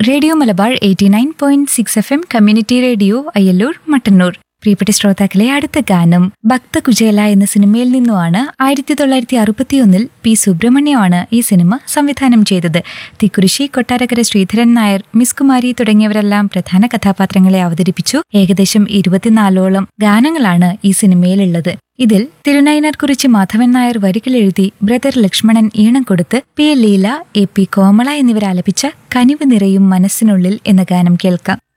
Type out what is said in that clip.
radio Malabar eighty nine point six F M community radio Ayyallur Mattannur പ്രിയപ്പെട്ട ശ്രോതാക്കളെ അടുത്ത ഗാനം ഭക്ത കുചേല എന്ന സിനിമയിൽ നിന്നുമാണ് ആയിരത്തി തൊള്ളായിരത്തി അറുപത്തിയൊന്നിൽ പി സുബ്രഹ്മണ്യമാണ് ഈ സിനിമ സംവിധാനം ചെയ്തത് തിക്കുരിശി കൊട്ടാരക്കര ശ്രീധരൻ നായർ മിസ് കുമാരി തുടങ്ങിയവരെല്ലാം പ്രധാന കഥാപാത്രങ്ങളെ അവതരിപ്പിച്ചു ഏകദേശം ഇരുപത്തിനാലോളം ഗാനങ്ങളാണ് ഈ സിനിമയിലുള്ളത് ഇതിൽ തിരുനൈനാർ കുറിച്ച് മാധവൻ നായർ വരികൾ എഴുതി ബ്രദർ ലക്ഷ്മണൻ ഈണം കൊടുത്ത് P L Leela A P Komala എന്നിവർ ആലപിച്ച കനിവ് നിറയും മനസ്സിനുള്ളിൽ എന്ന ഗാനം കേൾക്കാം